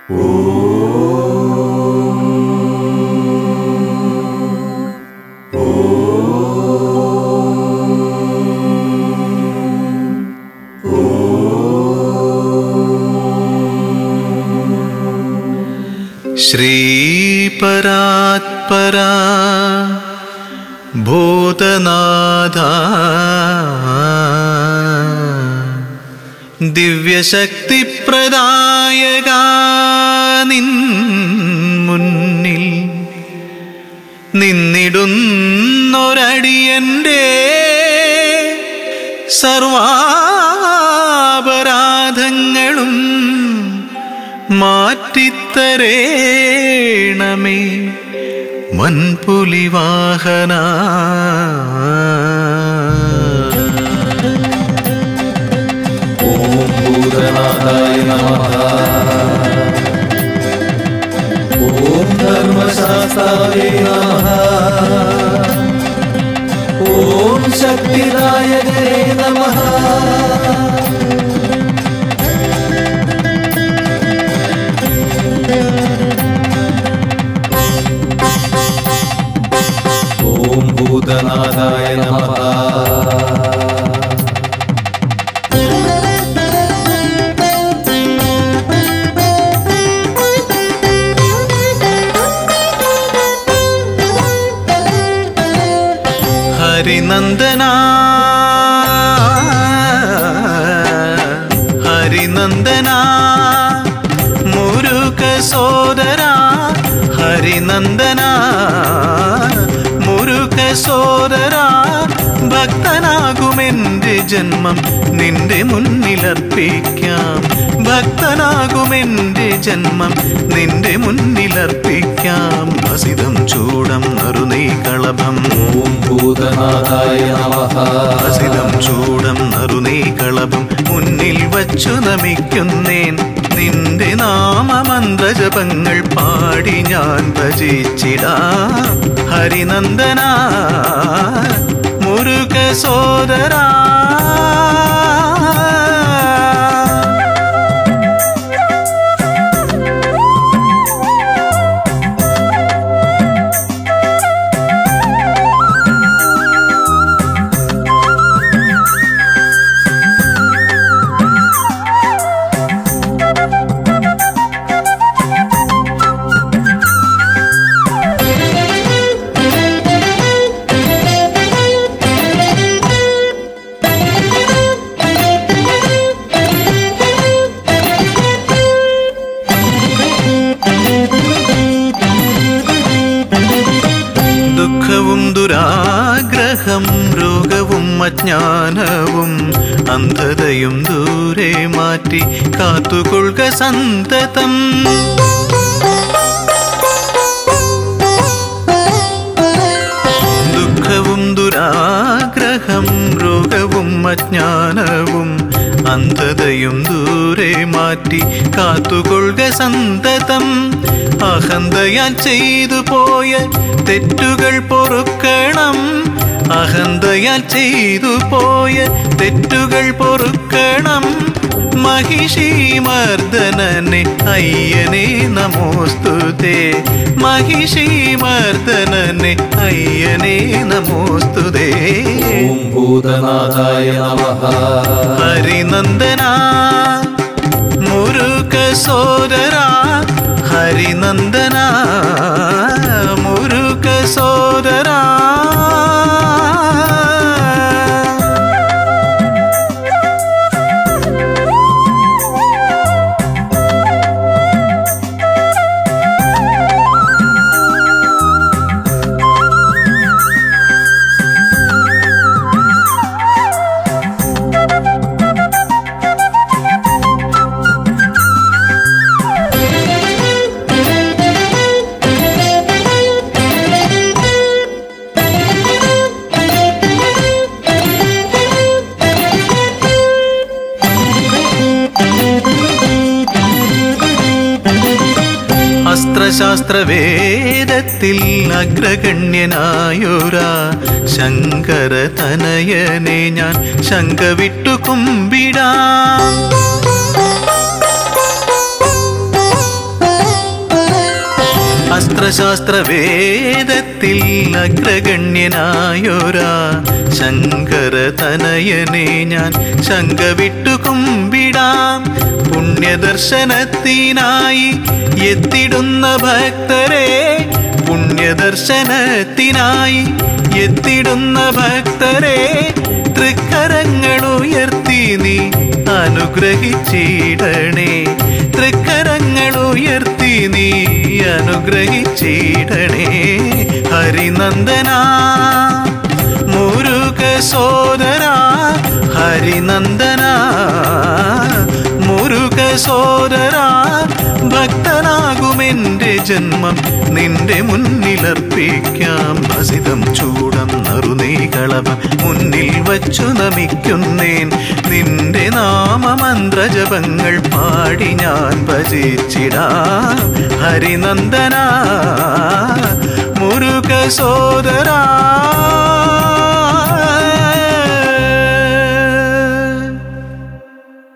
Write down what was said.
ശ്രീപരാത്പരാ ഭൂതനാഥ ദിവ്യശക്തിപ്രദായക നിൻ മുന്നിൽ നിന്നിടുന്നൊരടിയന്റെ സർവാപരാധങ്ങളും മാറ്റിത്തരേണമേ മൺപുലിവാഹന ഓം ഭൂതനാഥായ നമഃ ഓം ധർമ്മശാസ്താവേ നമഃ ഓം ശക്തിദായകരേ നമഃ ഓം ഭൂതനാഥായ നമഃ ഹരിനന്ദന ഹരിനന്ദന മുരുക സോദര ഹരിനന്ദന മുരുക സോദര ഭക്തനാകുമെന്റെ ജന്മം നിന്റെ മുന്നിലർപ്പിക്കാം ഭക്തനാകുമെന്റെ ജന്മം നിന്റെ മുന്നിലർപ്പിക്കാം അസിതം ചൂടം നറുനീ കളഭം ഓം ഭൂതനാഥായ നമഃ അസിതം ചൂടം നറുനീ കളഭം മുന്നിൽ വച്ചു നമിക്കുന്നേൻ നിന്റെ നാമമന്ത്രജപങ്ങൾ പാടി ഞാൻ ഭജിച്ചിടാ ഹരിനന്ദന മുരുക സോദരാ ദുഃഖവും ദുരാഗ്രഹം രോഗവും അജ്ഞാനവും അന്ധതയും ദൂരെ മാറ്റി കാത്തുകൊള്ളുക സന്തതം ദുഃഖവും ദുരാഗ്രഹം രോഗവും അജ്ഞാനവും അന്ധതയും ദൂരെ മാറ്റി കാത്തുകൊള്ളുക സന്തതം അഹന്തയാൽ ചെയ്തു പോയ തെറ്റുകൾ പൊറുക്കണം അഹന്തയാൽ ചെയ്തു പോയ തെറ്റുകൾ പൊറുക്കണം മഹിഷി മർദ്ദനനെ അയ്യനെ നമോസ്തുതേ മഹിഷി മർദ്ദനനെ അയ്യനെ നമോസ്തുതേ ഓം ഭൂതനാഥായ നമഃ ഹരിനന്ദന മുരുക സോദര ഹരിനന്ദന മുരുക സോദര അസ്ത്രശാസ്ത്രവേദത്തിൽ അഗ്രഗണ്യനായൊരാ ശങ്കര തനയനെ ഞാൻ ശങ്ക വിട്ടു കുമ്പിടാം മന്ത്രശാസ്ത്ര വേദത്തിൽ അഗ്രഗണ്യനായൊരാ ശങ്കര തനയനെ ഞാൻ ശങ്ക വിട്ടു കുമ്പിടാം പുണ്യദർശനത്തിനായി എത്തിടുന്ന ഭക്തരെ പുണ്യദർശനത്തിനായി എത്തിടുന്ന ഭക്തരെ തൃക്കരങ്ങൾ ഉയർത്തി നീ അനുഗ്രഹിച്ചിടണേ തൃക്കരങ്ങൾ ഉയർത്തി നീ അനുഗ്രഹിച്ചിടണേ ഹരിനന്ദന മുരുക സോദര ഹരിനന്ദന മുരുക സോദര ഭക്തനാകുമെന്റെ ജന്മം നിന്റെ മുന്നിലർപ്പിക്കാം ഭസിതം ചൂടം നറുനീകളവ മുന്നിൽ വച്ചു നമിക്കുന്നേൻ നിന്റെ നാമമന്ത്രജപങ്ങൾ പാടി ഞാൻ ഭജിച്ചിടാം ഹരിനന്ദന മുരുക സോദരാ